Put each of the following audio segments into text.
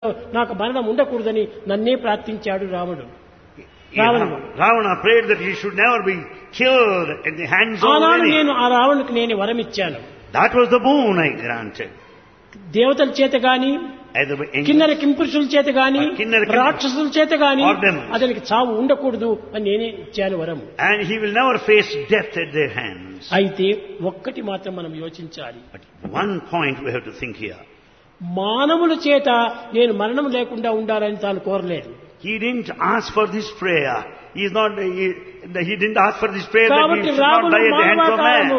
నాకు మరణం ఉండకూడదని నన్నే ప్రార్థించాడు రాముడు Yeah, Ravana. Ravana prayed that he should never be killed at the hands of ఆనాడు any. నేను ఆ రావణునికి నేను వరం ఇచ్చాను That was the boon I granted. దేవతల చేత గాని Either by angels కిన్నెర కింపురుషుల చేత గాని ఆ కిన్నెర కింపురుషుల- రాక్షసుల చేత గాని Or demons. అతనికి చావు ఉండకూడదు అని నేనే ఇచ్చాను వరం and he will never face death at their hands. అయితే ఒక్కటి మాత్రం మనం యోచించాలి But one point we have to think here. మానవుల చేత నేను మరణం లేకుండా ఉండాలని తాను కోరలేదు He didn't ask for this prayer. He is not. He, he didn't ask for this prayer that he కాబట్టి should not Ramulu die at the hands of మానవాకారము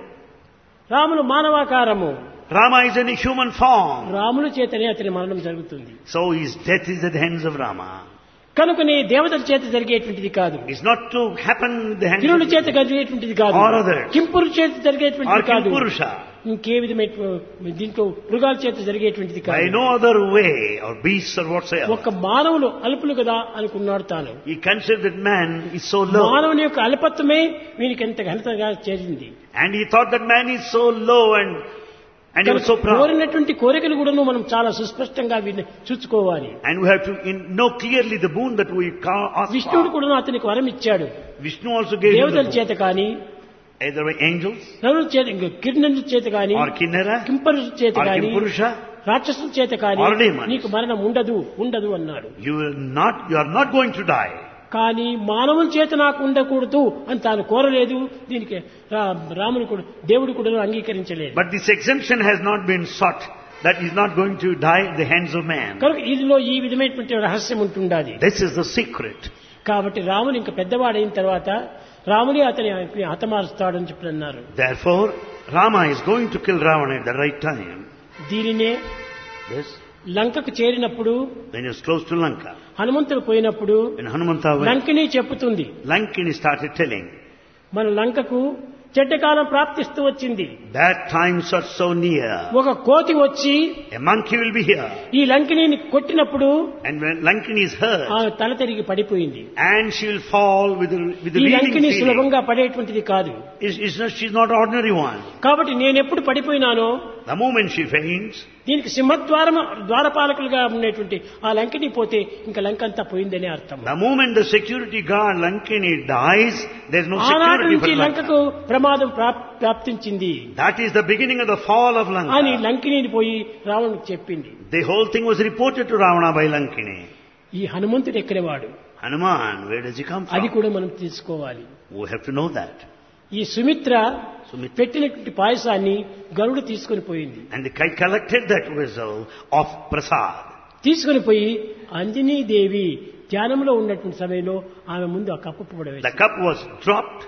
man. Ramulu మానవాకారము Rama is in a human form, రాముల చేతనే అతని మరణం జరుగుతుంది so his death is at the hands of Rama. కనుకనే దేవతల చేత జరిగేటువంటిది కాదు It's not to happen at the hands కిరుల of చేత జరిగేటువంటిది కాదు Or others. కింపురు చేత or జరిగేటువంటిది కాదు Kimpurusha. ఇంకే విధమైన దీంట్లో మృగాల చేత జరిగేటువంటిది By కాదు no other way, or beasts or whatsoever. ఒక మానవులు అల్పులు కదా అనుకున్నాడు తాను He considered that man is so low. మానవుని యొక్క అల్పత్వమే వీనికి ఎంత ఘనతగా చేరింది And he thought that man is so low and, and he was so proud. కోరినటువంటి కోరికలు కూడాను మనం చాలా సుస్పష్టంగా వీటిని చూసుకోవాలి And we have to in, know clearly the boon that we ca- ask విష్ణువుడు for. కూడా అతనికి వరం ఇచ్చాడు Vishnu also gave him దేవతల the boon. చేత కానీ Either by angels, నరుల చేత కిరణుల చేత కానీ or Kinnara, కింపరుల చేత or కానీ Kimpurusha. రాక్షసుల చేత కానీ Or demons. నీకు మరణం ఉండదు ఉండదు అన్నాడు You will not, you are not going to die. కానీ మానవుల చేత నాకు ఉండకూడదు అని తాను కోరలేదు దీనికి రా- రాముని కూడా దేవుడు కూడా అంగీకరించలేదు But this exemption has not been sought. That is not going to die at the hands of man. కనుక ఇదిలో ఈ విధమైనటువంటి రహస్యం ఉంటుండాలి This is the secret. కాబట్టి రాముని ఇంకా పెద్దవాడైన తర్వాత రాముని అతని హతమారుస్తాడని చెప్పి అన్నారు Therefore, Rama is going to kill Ravana at the right time. దీనినే This, లంకకు చేరినప్పుడు when he was close to Lanka. హనుమంతుడు పోయినప్పుడు When Hanumanta went, Lankini చెప్పుతుంది Lankini started telling, మన లంకకు చెడ్డకాలం ప్రాప్తిస్తూ వచ్చింది that times are so near. ఒక కోతి వచ్చి A monkey will be here. ఈ లంకిని కొట్టినప్పుడు And when Lankini is hurt, ఆమె తల తిరిగి పడిపోయింది and she will fall with the, with the ఈ reeling లంకిని feeling. సులభంగా పడేటువంటిది కాదు Is, is not, she's not ordinary one. కాబట్టి నేను ఎప్పుడు పడిపోయినానో The moment she faints, దీనికి సింహద్వారం ద్వారపాలకులుగా ఉండేటువంటి ఆ లంకిని పోతే ఇంకా లంక అంతా పోయిందనే అర్థం the moment the security guard Lankini dies, there's no ఆనాటి security నుంచి for Lanka. లంకకు ప్రమాదం ప్రాప్- ప్రాప్తించింది That is the beginning of the fall of అని Lanka. లంకిని పోయి రావణునికి చెప్పింది The whole thing was reported to Ravana by Lankini. ఈ హనుమంతుడు ఎక్కడవాడు Hanuman, where does he come అది from? కూడా మనం తీసుకోవాలి We have to know that. ఈ సుమిత్ర Sumitra. పెట్టినటువంటి పాయసాన్ని గరుడు తీసుకొని పోయింది And the kite collected that vessel of prasad. తీసుకొని పోయి అంజనీ దేవి ధ్యానంలో ఉన్నటువంటి సమయంలో ఆమె ముందు ఆ కప్పు పడవేసి The cup was dropped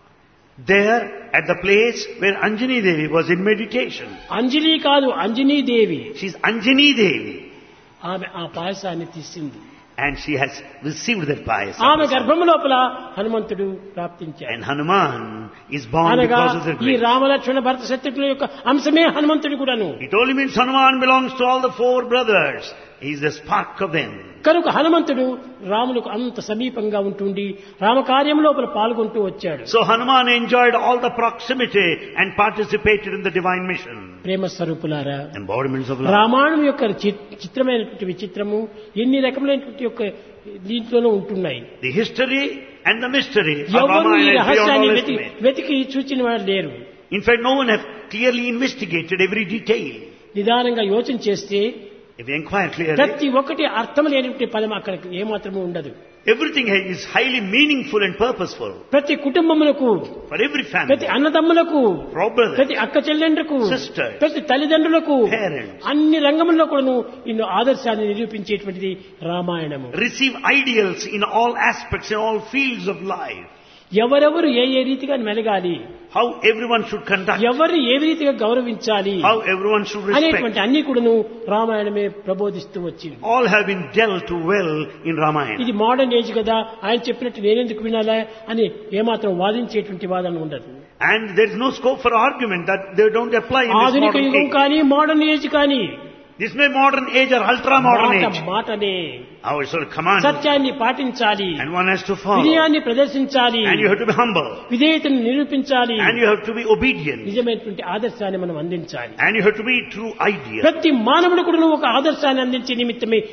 there at the place where Anjani Devi was in meditation. Anjali కాదు అంజనీ దేవి She's Anjani Devi. ఆమె ఆ పాయసాన్ని తీసింది And she has received that pious ఆమె గర్భం లోపల హనుమంతుడు ప్రాప్తించాడు And Hanuman is born అనగా because of that ఈ grace. రామలక్ష్మణ భరత శత్రుఘ్నుల యొక్క అంశమే హనుమంతుడు కూడాను It only means Hanuman belongs to all the four brothers. He's the spark of them. కనుక హనుమంతుడు రాములకు అంత సమీపంగా ఉంటుండి రామకార్యం లోపల పాల్గొంటూ వచ్చాడు So Hanuman enjoyed all the proximity and participated in the divine mission. ప్రేమ స్వరూపులారా Embodiments of love. రామాయణం యొక్క చి- చిత్రమైనటువంటి విచిత్రము ఎన్ని రకములైనటువంటి యొక్క దీంట్లోనూ ఉంటున్నాయి The history and the mystery of ఎవరు ఈ Ramayana is beyond రహస్యాన్ని all వెతికి estimate. వెతికి చూచిన వారు లేరు In fact, no one has clearly investigated every detail. నిదానంగా యోచన చేస్తే If you inquire clearly, ప్రతి ఒక్కటి అర్థం లేనటువంటి పదం అక్కడ ఏమాత్రము ఉండదు everything is highly meaningful and purposeful ప్రతి కుటుంబములకు for every family. ప్రతి అన్నదమ్ములకు For brothers, ప్రతి అక్క చెల్లెండ్రకు Sisters. ప్రతి తల్లిదండ్రులకు Parents. అన్ని రంగముల్లో కూడాను ఇన్ని ఆదర్శాన్ని నిరూపించేటువంటిది రామాయణము receive ideals in all aspects, in all fields of life. ఎవరెవరు ఏ ఏ రీతిగా మెలగాలి How everyone should conduct, ఎవరిని ఏ రీతిగా గౌరవించాలి how everyone should respect. అనేటువంటి అన్ని కూడాను రామాయణమే ప్రబోధిస్తూ వచ్చింది All have been dealt well in Ramayana. ఇది మోడర్న్ ఏజ్ కదా ఆయన చెప్పినట్టు నేనెందుకు వినాలా అని ఏమాత్రం వాదించేటువంటి వాదన ఉండదు And there is no scope for argument that they don't apply in this ఆధునిక modern యుగం age. కానీ మోడర్న్ ఏజ్ కానీ This may modern age or ultra modern మాట age. మాటనే Our sort of command. సత్యాన్ని పాటించాలి And one has to follow. వినయాన్ని ప్రదర్శించాలి And you have to be humble. విధేయతను నిరూపించాలి And you have to be obedient. నిజమైనటువంటి ఆదర్శాన్ని మనం అందించాలి And you have to be true ideal. ప్రతి మానవుడు కూడా ఒక ఆదర్శాన్ని అందించే నిమిత్తమే